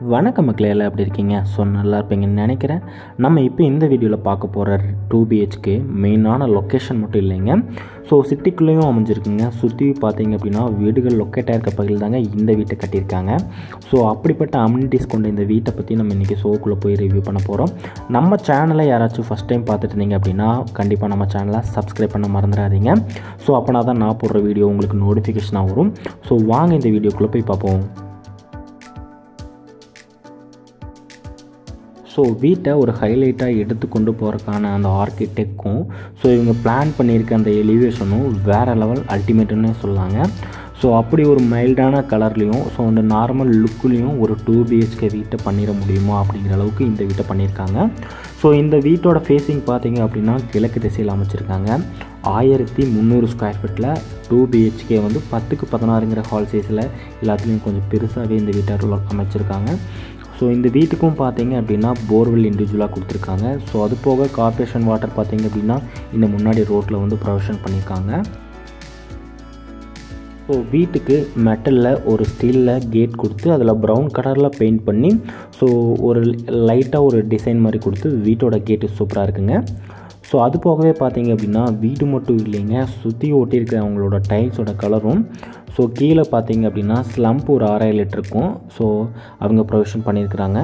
வணக்கம் மக்களே எல்லாம் எப்படி இருக்கீங்க ஸோ நல்லா இருப்பீங்கன்னு நினைக்கிறேன் நம்ம இப்போ இந்த வீடியோவில் பார்க்க போகிற டூ பிஹெச்கே மெயினான லொக்கேஷன் மட்டும் இல்லைங்க ஸோ சிட்டிக்குள்ளேயும் அமைஞ்சிருக்குங்க சுற்றி பார்த்தீங்க அப்படின்னா வீடுகள் லொக்கேட் ஆயிருக்க பகுதியில் தாங்க இந்த வீட்டை கட்டியிருக்காங்க ஸோ அப்படிப்பட்ட அம்யூனிட்டிஸ் கொண்ட இந்த வீட்டை பற்றி நம்ம இன்றைக்கி ஷோக்குள்ளே போய் ரிவ்யூ பண்ண போகிறோம் நம்ம சேனலை யாராச்சும் ஃபஸ்ட் டைம் பார்த்துட்டு இருந்தீங்க அப்படின்னா கண்டிப்பாக நம்ம சேனலை சப்ஸ்கிரைப் பண்ண மறந்துடாதீங்க ஸோ அப்போனா தான் நான் போடுற வீடியோ உங்களுக்கு நோட்டிஃபிகேஷனாக வரும் ஸோ வாங்க இந்த வீடியோக்குள்ளே போய் பார்ப்போம் ஸோ வீட்டை ஒரு ஹைலைட்டாக எடுத்து கொண்டு போகிறதுக்கான அந்த ஆர்கிடெக்டும் ஸோ இவங்க பிளான் பண்ணியிருக்க அந்த எலிவேஷனும் வேறு லெவல் அல்டிமேட்டுன்னு சொல்லாங்க ஸோ அப்படி ஒரு மைல்டான கலர்லேயும் ஸோ அந்த நார்மல் லுக்லேயும் ஒரு டூ பிஹெச்கே வீட்டை பண்ணிட முடியுமா அப்படிங்கிற அளவுக்கு இந்த வீட்டை பண்ணியிருக்காங்க ஸோ இந்த வீட்டோட ஃபேஸிங் பார்த்தீங்க அப்படின்னா கிழக்கு திசையில் அமைச்சிருக்காங்க ஆயிரத்தி முந்நூறு ஸ்கொயர் ஃபீட்டில் டூ பிஹெச்கே வந்து பத்துக்கு பதினாறுங்கிற ஹால் சைஸில் எல்லாத்துலேயும் கொஞ்சம் பெருசாகவே இந்த வீட்டை அமைச்சிருக்காங்க ஸோ இந்த வீட்டுக்கும் பார்த்தீங்க அப்படின்னா போர்வெல் இண்டிவிஜுவலாக கொடுத்துருக்காங்க ஸோ அது போக கார்பரேஷன் வாட்டர் பார்த்தீங்க அப்படின்னா இந்த முன்னாடி ரோட்டில் வந்து ப்ரொவிஷன் பண்ணியிருக்காங்க ஸோ வீட்டுக்கு மெட்டலில் ஒரு ஸ்டீலில் கேட் கொடுத்து அதில் ப்ரௌன் கலரில் பெயிண்ட் பண்ணி ஸோ ஒரு லைட்டாக ஒரு டிசைன் மாதிரி கொடுத்து வீட்டோட கேட்டு சூப்பராக இருக்குங்க ஸோ அது போகவே பார்த்தீங்க அப்படின்னா வீடு மட்டும் இல்லைங்க சுற்றி ஒட்டியிருக்க அவங்களோட டைல்ஸோட கலரும் ஸோ கீழே பார்த்தீங்க அப்படின்னா ஸ்லம்ப் ஒரு ஆறாயிரம் லிட்டர் இருக்கும் ஸோ அவங்க ப்ரொவிஷன் பண்ணியிருக்கிறாங்க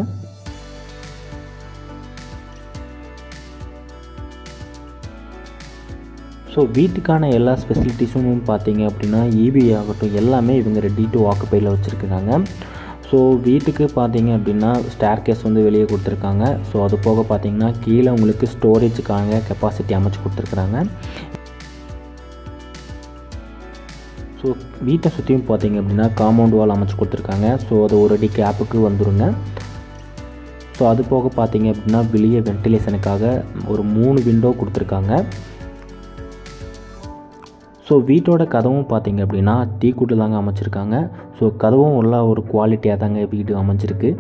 ஸோ வீட்டுக்கான எல்லா ஸ்பெசிலிட்டிஸும் பார்த்தீங்க அப்படின்னா இபி ஆகட்டும் எல்லாமே இவங்க ரெடி டு ஆக்குப்பையில் வச்சுருக்குறாங்க ஸோ வீட்டுக்கு பார்த்தீங்க அப்படின்னா ஸ்டேர் கேஸ் வந்து வெளியே கொடுத்துருக்காங்க ஸோ அது போக பார்த்தீங்கன்னா கீழே உங்களுக்கு ஸ்டோரேஜுக்கான கெப்பாசிட்டி அமைச்சு கொடுத்துருக்குறாங்க ஸோ வீட்டை சுற்றியும் பார்த்தீங்க அப்படின்னா காம்பவுண்ட் வால் அமைச்சு கொடுத்துருக்காங்க ஸோ அது ஒரு அடி கேப்புக்கு வந்துருங்க ஸோ அது போக பார்த்தீங்க அப்படின்னா வெளியே வென்டிலேஷனுக்காக ஒரு மூணு விண்டோ கொடுத்துருக்காங்க ஸோ வீட்டோட கதவும் பார்த்தீங்க அப்படின்னா தீக்கூட்டு தாங்க அமைச்சிருக்காங்க ஸோ கதவும் உள்ள ஒரு குவாலிட்டியாக தாங்க வீடு அமைஞ்சிருக்கு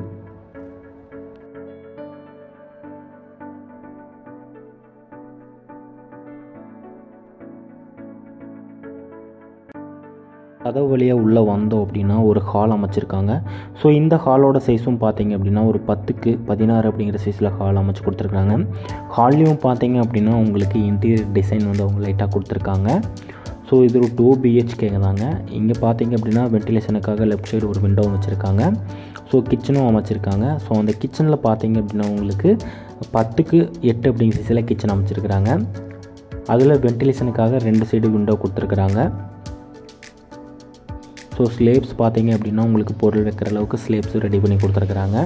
கதவு வழியாக உள்ளே வந்தோம் அப்படின்னா ஒரு ஹால் அமைச்சிருக்காங்க ஸோ இந்த ஹாலோட சைஸும் பார்த்தீங்க அப்படின்னா ஒரு பத்துக்கு பதினாறு அப்படிங்கிற சைஸில் ஹால் அமைச்சு கொடுத்துருக்காங்க ஹால்லையும் பார்த்தீங்க அப்படின்னா உங்களுக்கு இன்டீரியர் டிசைன் வந்து அவங்க லைட்டாக கொடுத்துருக்காங்க ஸோ இது ஒரு டூ பிஹெச்கேங்க தாங்க இங்கே பார்த்தீங்க அப்படின்னா வென்டிலேஷனுக்காக லெஃப்ட் சைடு ஒரு விண்டோவும் வச்சுருக்காங்க ஸோ கிச்சனும் அமைச்சிருக்காங்க ஸோ அந்த கிச்சனில் பார்த்தீங்க அப்படின்னா உங்களுக்கு பத்துக்கு எட்டு அப்படிங்கிற சைஸில் கிச்சன் அமைச்சிருக்கிறாங்க அதில் வென்டிலேஷனுக்காக ரெண்டு சைடு விண்டோ கொடுத்துருக்குறாங்க ஸோ ஸ்லேப்ஸ் பார்த்தீங்க அப்படின்னா உங்களுக்கு பொருள் வைக்கிற அளவுக்கு ஸ்லேப்ஸ் ரெடி பண்ணி கொடுத்துருக்குறாங்க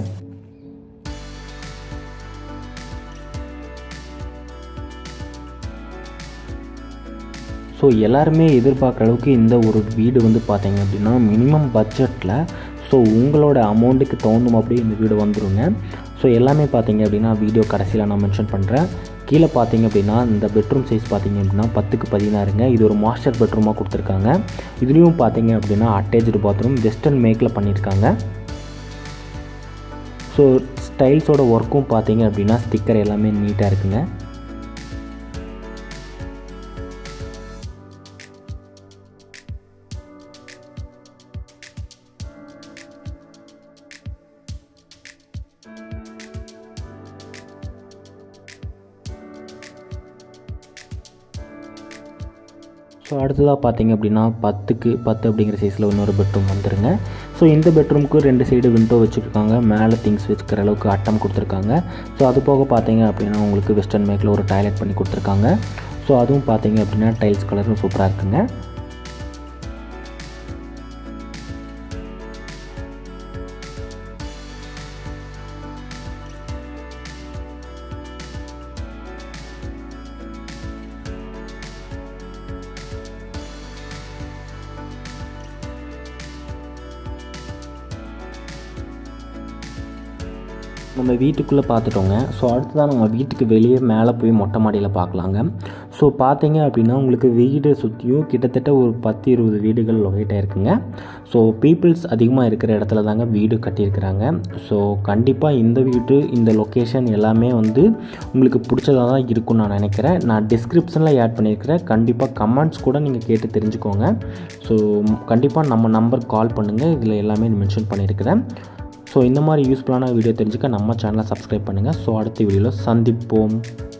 ஸோ எல்லாருமே எதிர்பார்க்குற அளவுக்கு இந்த ஒரு வீடு வந்து பார்த்தீங்க அப்படின்னா மினிமம் பட்ஜெட்டில் ஸோ உங்களோட அமௌண்ட்டுக்கு தகுந்த மாதிரி இந்த வீடு வந்துடுங்க ஸோ எல்லாமே பார்த்தீங்க அப்படின்னா வீடியோ கடைசியில் நான் மென்ஷன் பண்ணுறேன் கீழே பார்த்தீங்க அப்படின்னா இந்த பெட்ரூம் சைஸ் பார்த்தீங்க அப்படின்னா பத்துக்கு பதினாறுங்க இது ஒரு மாஸ்டர் பெட்ரூமாக கொடுத்துருக்காங்க இதுலேயும் பார்த்தீங்க அப்படின்னா அட்டேச்சு பாத்ரூம் வெஸ்டர்ன் மேக்கில் பண்ணியிருக்காங்க ஸோ ஸ்டைல்ஸோட ஒர்க்கும் பார்த்தீங்க அப்படின்னா ஸ்டிக்கர் எல்லாமே நீட்டாக இருக்குங்க ஸோ அடுத்ததாக பார்த்தீங்க அப்படின்னா பத்துக்கு பத்து அப்படிங்கிற சைஸில் இன்னொரு பெட்ரூம் வந்துருங்க ஸோ இந்த பெட்ரூமுக்கு ரெண்டு சைடு விண்டோ வச்சுருக்காங்க மேலே திங்ஸ் வச்சுக்கிற அளவுக்கு அட்டம் கொடுத்துருக்காங்க ஸோ அது போக பார்த்தீங்க அப்படின்னா உங்களுக்கு வெஸ்டர்ன் மேக்கில் ஒரு டாய்லெட் பண்ணி கொடுத்துருக்காங்க ஸோ அதுவும் பார்த்தீங்க அப்படின்னா டைல்ஸ் கலரும் சூப்பராக இருக்குங்க நம்ம வீட்டுக்குள்ளே பார்த்துட்டோங்க ஸோ அடுத்ததான் நம்ம வீட்டுக்கு வெளியே மேலே போய் மொட்டை மாடியில் பார்க்கலாங்க ஸோ பார்த்தீங்க அப்படின்னா உங்களுக்கு வீடு சுற்றியும் கிட்டத்தட்ட ஒரு பத்து இருபது வீடுகள் லொக்கேட் ஆகிருக்குங்க ஸோ பீப்புள்ஸ் அதிகமாக இருக்கிற இடத்துல தாங்க வீடு கட்டியிருக்கிறாங்க ஸோ கண்டிப்பாக இந்த வீடு இந்த லொக்கேஷன் எல்லாமே வந்து உங்களுக்கு பிடிச்சதாக தான் இருக்கும்னு நான் நினைக்கிறேன் நான் டிஸ்கிரிப்ஷனில் ஆட் பண்ணியிருக்கிறேன் கண்டிப்பாக கமெண்ட்ஸ் கூட நீங்கள் கேட்டு தெரிஞ்சுக்கோங்க ஸோ கண்டிப்பாக நம்ம நம்பர் கால் பண்ணுங்கள் இதில் எல்லாமே மென்ஷன் பண்ணியிருக்கிறேன் ஸோ இந்த மாதிரி யூஸ்ஃபுல்லான வீடியோ தெரிஞ்சுக்க நம்ம சேனலை சப்ஸ்கிரைப் பண்ணுங்கள் ஸோ அடுத்த வீடியோவில் சந்திப்போம்